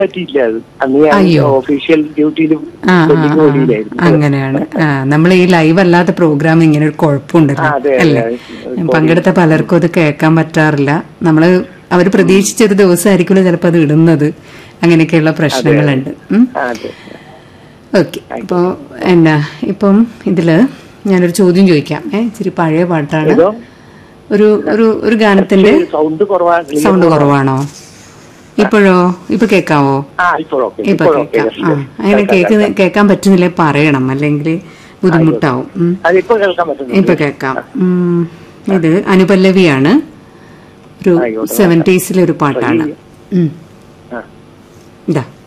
പറ്റിയില്ല അത് അന്ന് ഞാൻ അയ്യോ. ഒഫീഷ്യൽ ഡ്യൂട്ടിയിൽ ആ ആ, ആ ജോലിയിലായിരുന്നു അങ്ങനെയാണ് ആ നമ്മൾ ഈ ലൈവ് അല്ലാത്ത പ്രോഗ്രാം ഇങ്ങനെ ഒരു കുഴപ്പമുണ്ടല്ലോ ആ, അതെ, അതെ, അല്ലേ അതെ. പങ്കെടുത്ത പലർക്കും അത് കേൾക്കാൻ പറ്റാറില്ല നമ്മള് അവർ പ്രതീക്ഷിച്ചൊരു ദിവസമായിരിക്കുമല്ലോ ചിലപ്പോൾ അത് ഇടുന്നത് അങ്ങനെയൊക്കെയുള്ള പ്രശ്നങ്ങളുണ്ട് ഉം. ആ, അതെ ഓക്കെ അപ്പോൾ എന്നാ ഇപ്പം ഇതില് ഞാനൊരു ചോദ്യം ചോദിക്കാം ഏ ഇച്ചിരി പഴയ പാട്ടാണ് ഏതോ ഒരു ഒരു ഒരു ഗാനത്തിന്റെ സൗണ്ട് കുറവാണ് സൗണ്ട് കുറവാണോ ഇപ്പോഴോ ഇപ്പൊ കേക്കാവോ ആ ഇപ്പോൾ ഓക്കെ ഇപ്പൊ ഇപ്പോൾ ഓക്കെ കേക്കാം ആ അങ്ങനെ കേക്ക് കേൾക്കാൻ പറ്റുന്നില്ലേ പറയണം അല്ലെങ്കിൽ ബുദ്ധിമുട്ടാവും ഉം. അതിപ്പോ കേൾക്കാൻ പറ്റുന്നു ഇപ്പൊ കേക്കാം ഉം. ഇത് അനുപല്ലവിയാണ് ഒരു ആയിക്കോട്ടെ. സെവൻറ്റീസിലെ ഒരു പാട്ടാണ് ഉം. ആ ഇതാ